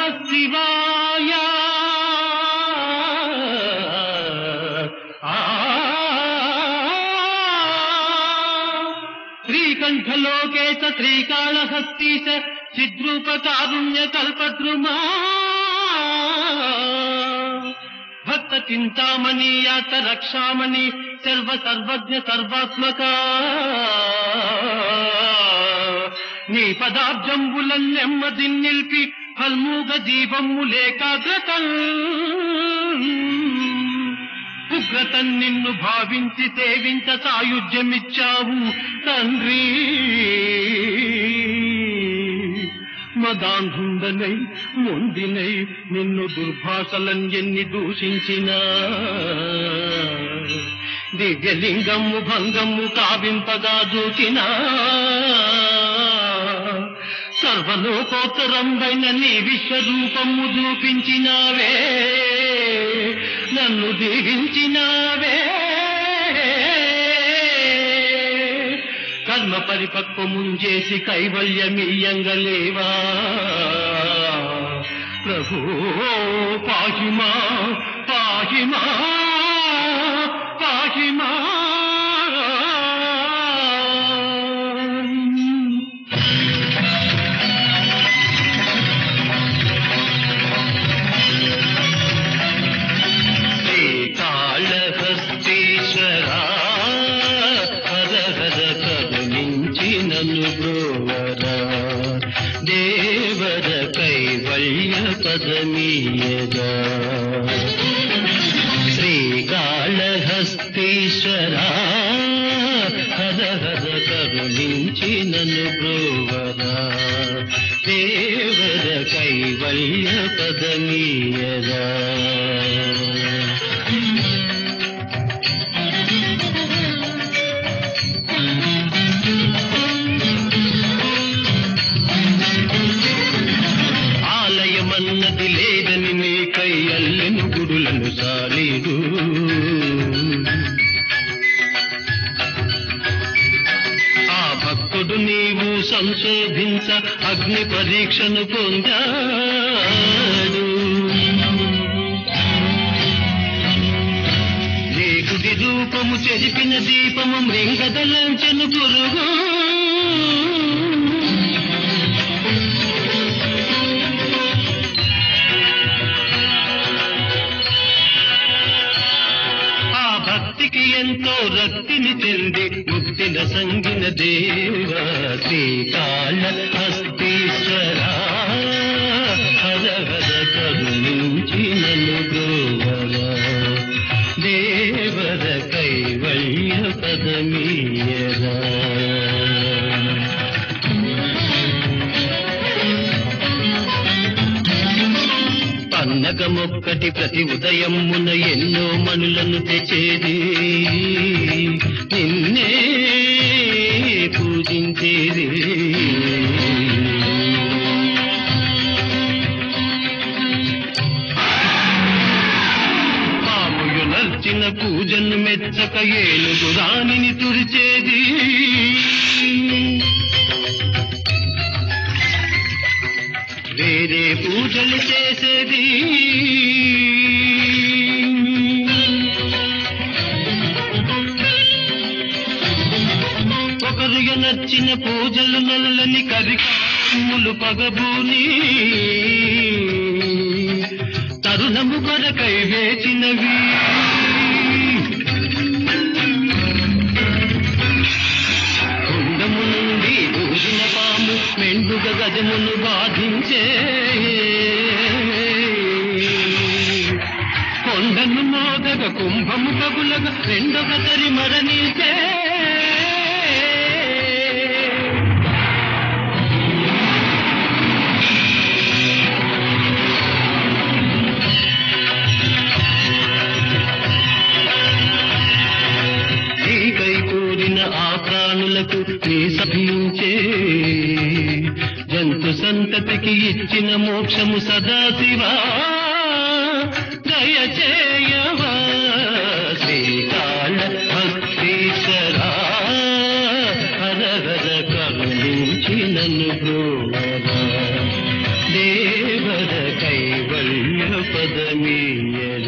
శివాయ ఆ శ్రీకంఠలోకేశ శ్రీకాళహస్తీశ చిద్రూప కారుణ్య కల్పద్రుమా భక్త చింతామణి యాత రక్షామణి సర్వ సర్వజ్ఞ సర్వాత్మక నీ పదార్థంబులన్ నెమ్మది నిలిపి ఫల్మూగ జీవమ్ములేకాగ్రత ఉగ్రత నిన్ను భావించి సేవించ సాయుధ్యమిచ్చావు తండ్రి మదాంధుండనై మొండినై నిన్ను దుర్భాషలం ఎన్ని దూషించినా దివ్యలింగము భంగము కావింపగా చూచినా సర్వలోకోత్తరంబైన నీ విశ్వరూపము చూపించినావే నన్ను దీవించినావే కర్మ పరిపక్వముంచేసి కైవల్యమీయంగలేవా ప్రభు పాహిమా పాహిమా పాహిమా శ్రీకాళహస్తీశ్వరా హర హర కరుణించి నన్ను బ్రోవరా దేవర కైవల్య పదమీయగా శ్రీకాళహస్తీశ్వరా హర హర కరుణించి నన్ను బ్రోవరా దేవర కైవల్య పదమీయగా ఆలయమన్నది లేదని నీకై అల్లెను గుడులను సాలీడు ఆ భక్తుడు నీవు సంశోధించ అగ్ని పరీక్షను పొందాడు దేవుడి రూపము చెరిపిన దీపము మృంగదలంచను పురుగు ఆ భక్తికి ఎంతో రక్తిని చెంది ముక్తిన సంగిన దేవ శ్రీకాళ హస్తీశ్వర హర హర కరుణించి నన్ను గోవర దేవర కైవల్య పదమీయరా పన్నగమొక్కటి ప్రతి ఉదయమున ఎన్నో మనులను తెచ్చేది నిన్నే పూజించేది పాములు నర్చిన పూజను మెచ్చక ఏనుగు రాణిని తుడిచేది వేరే పూజలు చేసేది ఒకరు నచ్చిన పూజలు నల్లని కరికమ్ములు పగబూని తరుణము కొరకై వేచినవి కుండము నుండి దూసిన పాము మెండుగ గజమును బాధించే కొండను మోదగ కుంభము పగులగ రెండొక తరి మరణించే నీకై కోరిన ఆ ప్రాణులకు నీ సభించే జంతు సంతతికి ఇచ్చిన మోక్షము సదాశివా దయచేయవా శ్రీకాళ భక్తీశ్వరా హర హర కరుణించి నన్ను బ్రోవరా దేవర పదమీయలే